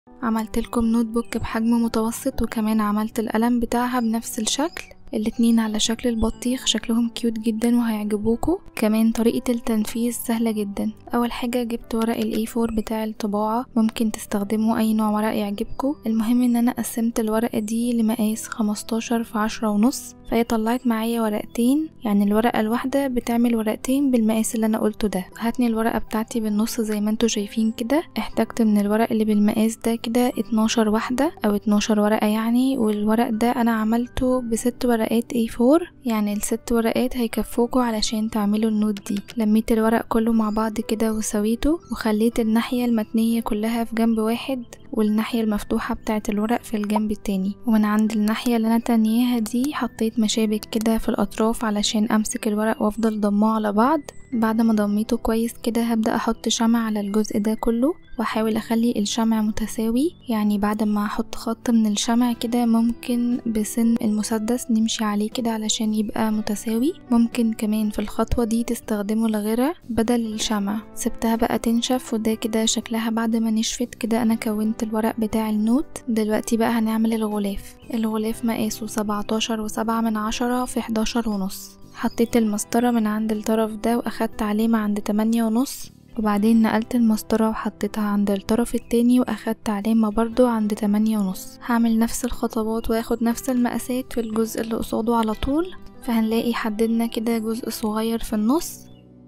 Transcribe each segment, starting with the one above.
عملت لكم نوت بوك بحجم متوسط وكمان عملت القلم بتاعها بنفس الشكل الاتنين على شكل البطيخ شكلهم كيوت جدا وهيعجبوكوا كمان طريقة التنفيذ سهلة جدا اول حاجة جبت ورق الاي 4 بتاع الطباعة ممكن تستخدموا اي نوع ورق يعجبكوا المهم ان انا قسمت الورقة دي لمقاس 15 في عشرة ونص فهي طلعت معايا ورقتين يعني الورقة الواحدة بتعمل ورقتين بالمقاس اللي انا قلته ده هاتني الورقة بتاعتي بالنص زي ما انتوا شايفين كده احتاجت من الورق اللي بالمقاس ده كده 12 واحدة او 12 ورقة يعني والورق ده انا عملته بست ورقات A4 يعني الست ورقات هيكفوكوا علشان تعملوا النوت دي لميت الورق كله مع بعض كده وسويته وخليت الناحية المتنية كلها في جنب واحد والناحية المفتوحة بتاعة الورق في الجنب التاني ومن عند الناحية اللي انا تانياها دي حطيت مشابك كده في الاطراف علشان امسك الورق وافضل ضماه على بعض بعد ما ضميته كويس كده هبدأ احط شمع على الجزء ده كله واحاول اخلي الشمع متساوي يعني بعد ما احط خط من الشمع كده ممكن بسن المسدس نمشي عليه كده علشان يبقى متساوي ممكن كمان في الخطوة دي تستخدموا الغرة بدل الشمع سبتها بقى تنشف وده كده شكلها بعد ما نشفت كده انا كونت الورق بتاع النوت دلوقتي بقى هنعمل الغلاف الغلاف مقاسه 17 وسبعة من عشرة في 11 ونص حطيت المسطرة من عند الطرف ده واخدت علامة عند تمانية ونص وبعدين نقلت المسطرة وحطيتها عند الطرف التاني واخدت علامة برضو عند تمانية ونص هعمل نفس الخطوات واخد نفس المقاسات في الجزء اللي قصاده على طول فهنلاقي حددنا كده جزء صغير في النص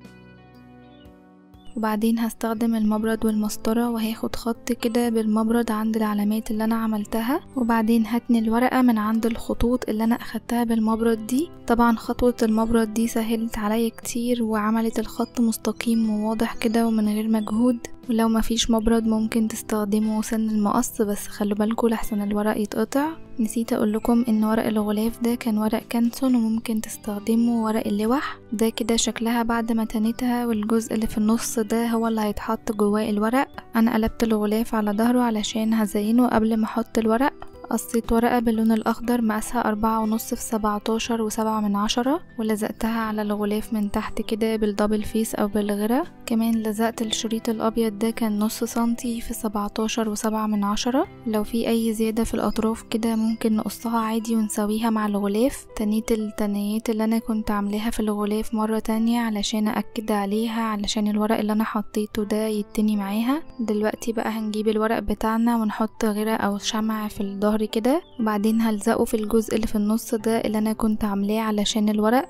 وبعدين هستخدم المبرد والمسطرة وهاخد خط كده بالمبرد عند العلامات اللي انا عملتها وبعدين هتني الورقة من عند الخطوط اللي انا اخدتها بالمبرد دي طبعا خطوة المبرد دي سهلت عليا كتير وعملت الخط مستقيم وواضح كده ومن غير مجهود ولو مفيش مبرد ممكن تستخدموا سن المقص بس خلوا بالكوا لحسن الورق يتقطع نسيت اقول لكم ان ورق الغلاف ده كان ورق كانسون وممكن تستخدموا ورق اللوح ده كده شكلها بعد ما تنيتها والجزء اللي في النص ده هو اللي هيتحط جواه الورق انا قلبت الغلاف على ظهره علشان هزينه قبل ما احط الورق قصيت ورقة باللون الأخضر مقاسها أربعة ونص في سبعتاشر وسبعة من عشرة ولزقتها على الغلاف من تحت كده بالدبل فيس أو بالغرة كمان لزقت الشريط الأبيض ده كان نص سنتي في سبعتاشر وسبعة من عشرة لو في أي زيادة في الأطراف كده ممكن نقصها عادي ونسويها مع الغلاف تنيت التنيات اللي أنا كنت عاملاها في الغلاف مرة تانية علشان أأكد عليها علشان الورق اللي أنا حطيته ده يتني معاها دلوقتي بقى هنجيب الورق بتاعنا ونحط غيرة أو شمع في الظهر كده وبعدين هلزقه في الجزء اللي في النص ده اللي انا كنت عاملاه علشان الورق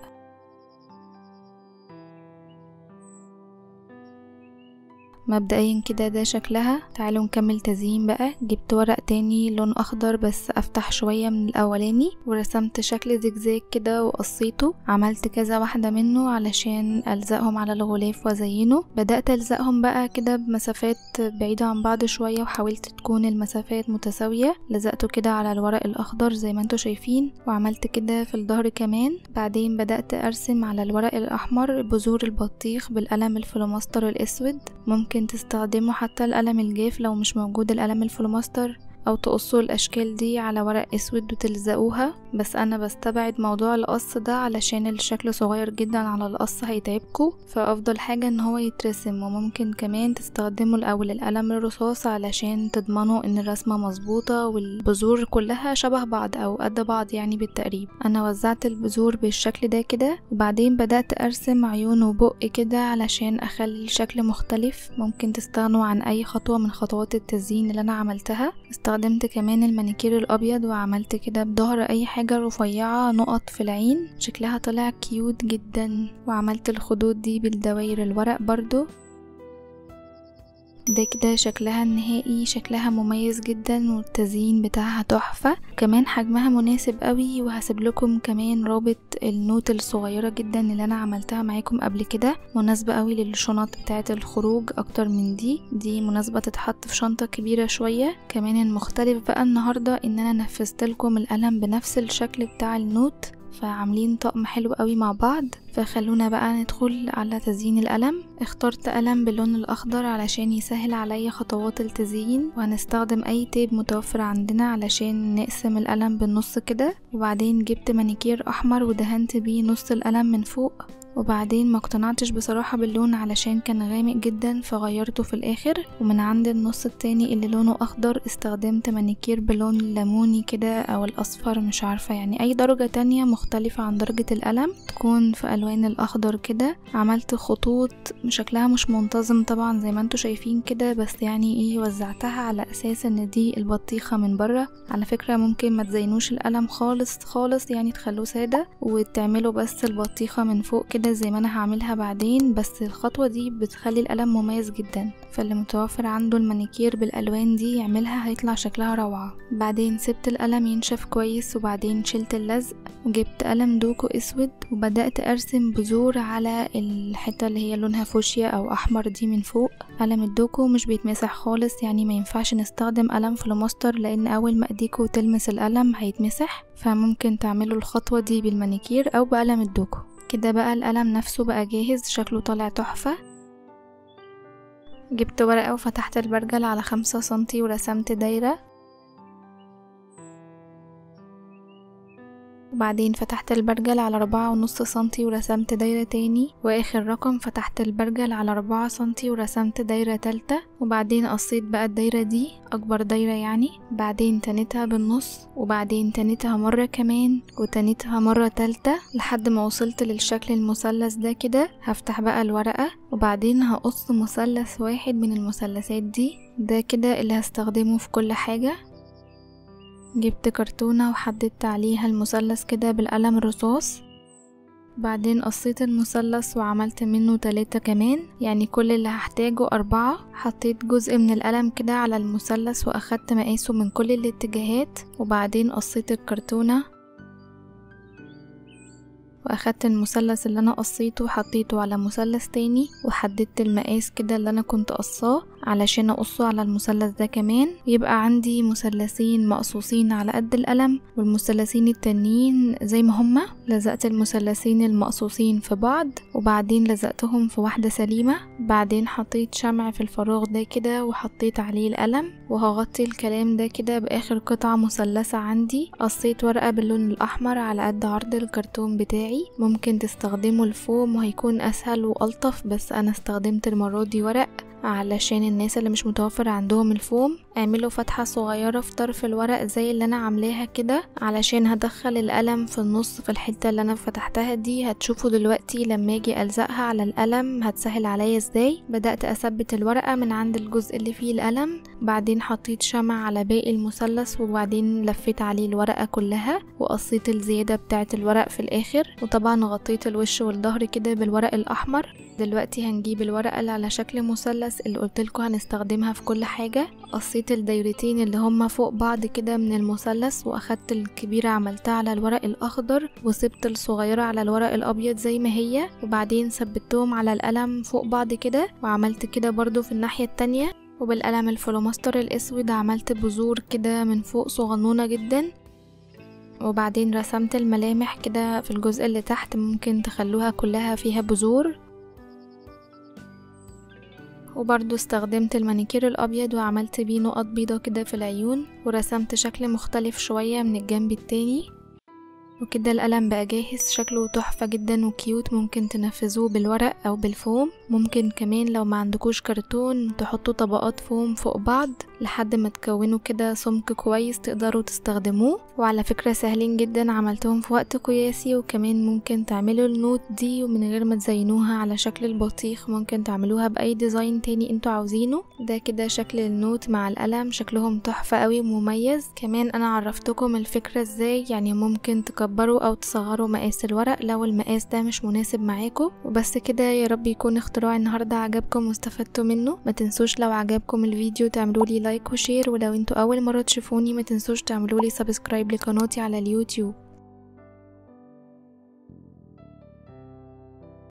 مبدئيا كده ده شكلها تعالوا نكمل تزيين بقى جبت ورق تاني لون اخضر بس افتح شوية من الاولاني ورسمت شكل زجزاج كده وقصيته عملت كذا واحدة منه علشان الزقهم على الغلاف وازينه بدأت الزقهم بقى كده بمسافات بعيدة عن بعض شوية وحاولت تكون المسافات متساوية لزقته كده على الورق الاخضر زي ما انتوا شايفين وعملت كده في الظهر كمان بعدين بدأت ارسم على الورق الاحمر بذور البطيخ بالقلم الفلوماستر الاسود ممكن ممكن تستخدموا حتى القلم الجاف لو مش موجود القلم الفلوماستر او تقصوا الاشكال دي على ورق اسود وتلزقوها بس انا بستبعد موضوع القص ده علشان الشكل صغير جدا على القص هيتعبكوا فافضل حاجة ان هو يترسم وممكن كمان تستخدموا الاول القلم الرصاص علشان تضمنوا ان الرسمة مظبوطة والبذور كلها شبه بعض او قد بعض يعني بالتقريب انا وزعت البذور بالشكل ده كده وبعدين بدأت ارسم عيون وبق كده علشان اخلي الشكل مختلف ممكن تستغنوا عن اي خطوة من خطوات التزيين اللي انا عملتها استخدمت كمان المانيكير الابيض وعملت كده بظهر اي حاجة رفيعة نقط في العين شكلها طلع كيوت جدا وعملت الخدود دي بالدواير الورق برضو ده كده شكلها النهائي شكلها مميز جدا والتزيين بتاعها تحفة كمان حجمها مناسب قوي وهسيب لكم كمان رابط النوت الصغيرة جدا اللي انا عملتها معاكم قبل كده مناسبة قوي للشنط بتاعة الخروج اكتر من دي دي مناسبة تتحط في شنطة كبيرة شوية كمان المختلف بقى النهاردة ان انا نفذت لكم القلم بنفس الشكل بتاع النوت فعاملين طقم حلو قوي مع بعض فخلونا بقى ندخل على تزيين القلم اخترت قلم باللون الاخضر علشان يسهل عليا خطوات التزيين وهنستخدم اي تيب متوفر عندنا علشان نقسم القلم بالنص كده وبعدين جبت مانيكير احمر ودهنت بيه نص القلم من فوق وبعدين ما اقتنعتش بصراحة باللون علشان كان غامق جدا فغيرته في الاخر ومن عند النص التاني اللي لونه اخضر استخدمت مانيكير بلون ليموني كده او الاصفر مش عارفة يعني اي درجة تانية مختلفة عن درجة القلم تكون في الوان الاخضر كده عملت خطوط شكلها مش منتظم طبعا زي ما انتوا شايفين كده بس يعني ايه وزعتها على اساس ان دي البطيخة من بره على فكرة ممكن ما تزينوش القلم خالص خالص يعني تخلوه سادة وتعملوا بس البطيخة من فوق كده زي ما انا هعملها بعدين بس الخطوة دي بتخلي القلم مميز جدا فاللي متوفر عنده المانيكير بالالوان دي يعملها هيطلع شكلها روعة بعدين سبت القلم ينشف كويس وبعدين شلت اللزق وجبت قلم دوكو اسود وبدأت ارسم بذور على الحتة اللي هي لونها فوشيا او احمر دي من فوق قلم الدوكو مش بيتمسح خالص يعني ما ينفعش نستخدم قلم فلوماستر لان اول ما ايديكوا تلمس القلم هيتمسح فممكن تعملوا الخطوة دي بالمانيكير او بقلم الدوكو كده بقى القلم نفسه بقى جاهز شكله طالع تحفة جبت ورقة وفتحت البرجل على خمسة سنتي ورسمت دايرة وبعدين فتحت البرجل على أربعة ونص سنتي ورسمت دايرة تاني وآخر رقم فتحت البرجل على أربعة سنتي ورسمت دايرة تالتة وبعدين قصيت بقى الدايرة دي أكبر دايرة يعني بعدين تنيتها بالنص وبعدين تنيتها مرة كمان وتنيتها مرة تالتة لحد ما وصلت للشكل المثلث ده كده هفتح بقى الورقة وبعدين هقص مثلث واحد من المثلثات دي ده كده اللي هستخدمه في كل حاجة جبت كرتونة وحددت عليها المثلث كده بالقلم الرصاص بعدين قصيت المثلث وعملت منه تلاتة كمان يعني كل اللي هحتاجه أربعة حطيت جزء من القلم كده على المثلث وأخدت مقاسه من كل الاتجاهات وبعدين قصيت الكرتونة واخدت المثلث اللي انا قصيته وحطيته على مثلث تاني وحددت المقاس كده اللي انا كنت قصاه علشان اقصه على المثلث ده كمان يبقى عندي مثلثين مقصوصين على قد القلم والمثلثين التانيين زي ما هما لزقت المثلثين المقصوصين في بعض وبعدين لزقتهم في واحدة سليمة بعدين حطيت شمع في الفراغ ده كده وحطيت عليه القلم وهغطي الكلام ده كده باخر قطعة مثلثة عندي قصيت ورقة باللون الاحمر على قد عرض الكرتون بتاعي ممكن تستخدموا الفوم وهيكون اسهل والطف بس انا استخدمت المرة دي ورق علشان الناس اللي مش متوفر عندهم الفوم اعملوا فتحة صغيرة في طرف الورق زي اللي انا عاملاها كده علشان هدخل القلم في النص في الحتة اللي انا فتحتها دي هتشوفوا دلوقتي لما اجي الزقها على القلم هتسهل عليا ازاي بدأت اثبت الورقة من عند الجزء اللي فيه القلم بعدين حطيت شمع على باقي المثلث وبعدين لفيت عليه الورقة كلها وقصيت الزيادة بتاعة الورق في الاخر وطبعا غطيت الوش والظهر كده بالورق الاحمر دلوقتي هنجيب الورقة اللي على شكل مثلث اللي قلتلكوا هنستخدمها في كل حاجة قصيت الدايرتين اللي هما فوق بعض كده من المثلث واخدت الكبيرة عملتها على الورق الاخضر وسبت الصغيرة على الورق الابيض زي ما هي وبعدين ثبتهم على القلم فوق بعض كده وعملت كده برضو في الناحية التانية وبالقلم الفلوماستر الاسود عملت بذور كده من فوق صغنونة جدا وبعدين رسمت الملامح كده في الجزء اللي تحت ممكن تخلوها كلها فيها بذور وبرضو استخدمت المانيكير الابيض وعملت بيه نقط بيضة كده في العيون ورسمت شكل مختلف شوية من الجنب التاني وكده القلم بقى جاهز شكله تحفة جدا وكيوت ممكن تنفذوه بالورق او بالفوم ممكن كمان لو ما عندكوش كرتون تحطوا طبقات فوم فوق بعض لحد ما تكونوا كده سمك كويس تقدروا تستخدموه وعلى فكرة سهلين جدا عملتهم في وقت قياسي وكمان ممكن تعملوا النوت دي ومن غير ما تزينوها على شكل البطيخ ممكن تعملوها بأي ديزاين تاني انتوا عاوزينه ده كده شكل النوت مع القلم شكلهم تحفة قوي ومميز كمان انا عرفتكم الفكرة ازاي يعني ممكن تكبروا او تصغروا مقاس الورق لو المقاس ده مش مناسب معاكم وبس كده يا رب يكون اختراع النهاردة عجبكم واستفدتوا منه ما تنسوش لو عجبكم الفيديو تعملوا لي لايك وشير ولو انتوا اول مرة تشوفوني ما تنسوش تعملوا لي سبسكرايب لقناتي على اليوتيوب